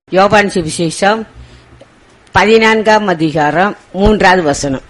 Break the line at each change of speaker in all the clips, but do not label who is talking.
யோபான் சுவிசேஷம் பதினான்காம் அதிகாரம் மூன்றாவது வசனம்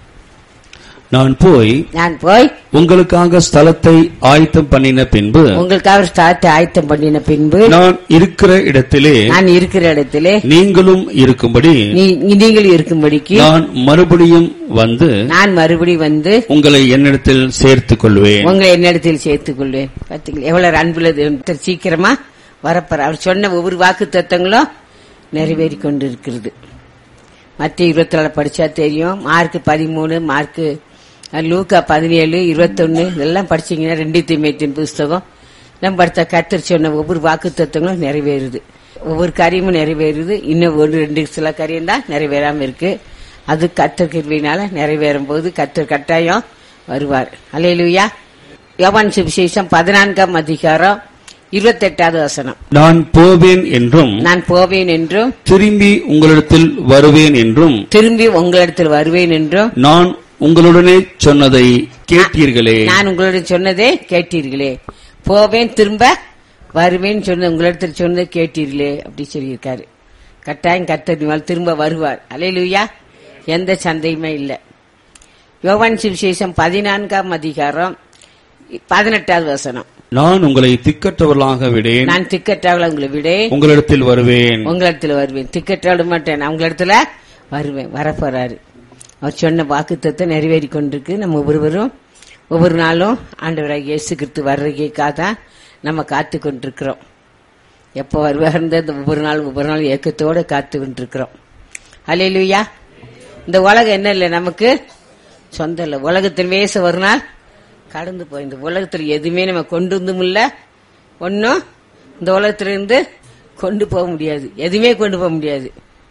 நான் போய்
நான் போய்
உங்களுக்காக ஸ்தலத்தை ஆயத்தம் பண்ணின பின்பு
உங்களுக்காக ஸ்தாத்தை ஆயத்தம் பண்ணின பின்பு
நான் இருக்கிற இடத்திலே
நான் இருக்கிற இடத்திலே
நீங்களும் இருக்கும்படி
நீ- நீங்கள் இருக்கும்படிக்கு
நான் மறுபடியும் வந்து
நான் மறுபடி வந்து
உங்களை என்னிடத்தில் சேர்த்துக் கொள்வேன்
உங்களை என்னிடத்தில் சேர்த்துக் கொள்வேன் பாத்தீங்களா எவ்வளவு அன்புள்ளது ஒருத்தர் சீக்கிரமா வரப்போற அவர் சொன்ன ஒவ்வொரு வாக்கு தத்தங்களும் நிறைவேறி கொண்டு இருக்கிறது மற்ற இருபத்தி நாலு படிச்சா தெரியும் மார்க் பதிமூணு மார்க் லூக்கா பதினேழு இருபத்தொன்னு இதெல்லாம் படிச்சீங்கன்னா ரெண்டு தீமையத்தின் புஸ்தகம் நம்ம படித்த கத்தர் சொன்ன ஒவ்வொரு வாக்கு தத்துவங்களும் நிறைவேறுது ஒவ்வொரு காரியமும் நிறைவேறுது இன்னும் ஒரு ரெண்டு சில காரியம் தான் நிறைவேறாம இருக்கு அது கத்தர் கிருபையினால நிறைவேறும் போது கத்தர் கட்டாயம் வருவார் அலையலுயா யோவான் சுவிசேஷம் பதினான்காம் அதிகாரம் இருபத்தெட்டாவது வசனம்
நான் போவேன் என்றும்
நான் போவேன் என்றும்
திரும்பி உங்களிடத்தில் வருவேன் என்றும்
திரும்பி உங்களிடத்தில் வருவேன் என்றும்
நான் உங்களுடனே சொன்னதை கேட்டீர்களே
நான் உங்களிடம் சொன்னதே கேட்டீர்களே போவேன் திரும்ப வருவேன் சொன்ன உங்களிடத்தில் சொன்னதை கேட்டீர்களே அப்படி சொல்லியிருக்காரு கட்டாயம் கத்தர் திரும்ப வருவார் அலையிலுயா எந்த சந்தையுமே இல்லை யோவான் சுவிசேஷம் பதினான்காம் அதிகாரம் பதினெட்டாவது வசனம்
நான் உங்களை திக்கற்றவர்களாக விடேன்
நான் திக்கற்றாவில் உங்களை விட
உங்களிடத்தில் வருவேன்
உங்களிடத்துல வருவேன் திக்கற்ற விட மாட்டேன் நான் உங்களிடத்துல வருவேன் வரப்போறாரு அவர் சொன்ன வாக்குத்தத்தை நிறைவேறி கொண்டிருக்கு நம்ம ஒவ்வொருவரும் ஒவ்வொரு நாளும் ஆண்டவராக இயேசு கிறிஸ்து வர்றதுக்காக தான் நம்ம காத்து கொண்டிருக்கிறோம் எப்போ வருவார்ந்த இந்த ஒவ்வொரு நாள் ஒவ்வொரு நாள் ஏக்கத்தோட காத்து கொண்டிருக்கிறோம் அலையிலுயா இந்த உலகம் என்ன இல்லை நமக்கு சொந்தம் இல்லை உலகத்தின் வேச ஒரு நாள் கடந்து போய் இந்த உலகத்தில் எதுவுமே நம்ம கொண்டு வந்தும் இல்ல ஒன்னும் இந்த உலகத்திலிருந்து கொண்டு போக முடியாது எதுவுமே கொண்டு போக முடியாது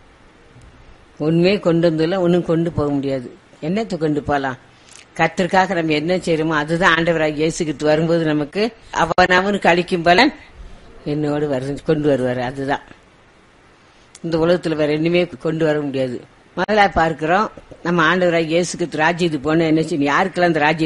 ஒண்ணுமே கொண்டு வந்ததில்ல ஒன்றும் கொண்டு போக முடியாது என்னத்தை கொண்டு போகலாம் கத்திற்காக நம்ம என்ன செய்யறோமோ அதுதான் ஆண்டவராக இயேசுகிட்டு வரும்போது நமக்கு அவன் அவனுக்கு அளிக்கும் பலன் என்னோடு வரு கொண்டு வருவார் அதுதான் இந்த உலகத்துல வேற என்னமே கொண்டு வர முடியாது முதல்ல பார்க்கிறோம் நம்ம ஆண்டவராக இயேசுக்கு ராஜ்யத்துக்கு போன என்ன செய்யணும் யாருக்கெல்லாம் அந்த ராஜ்யம்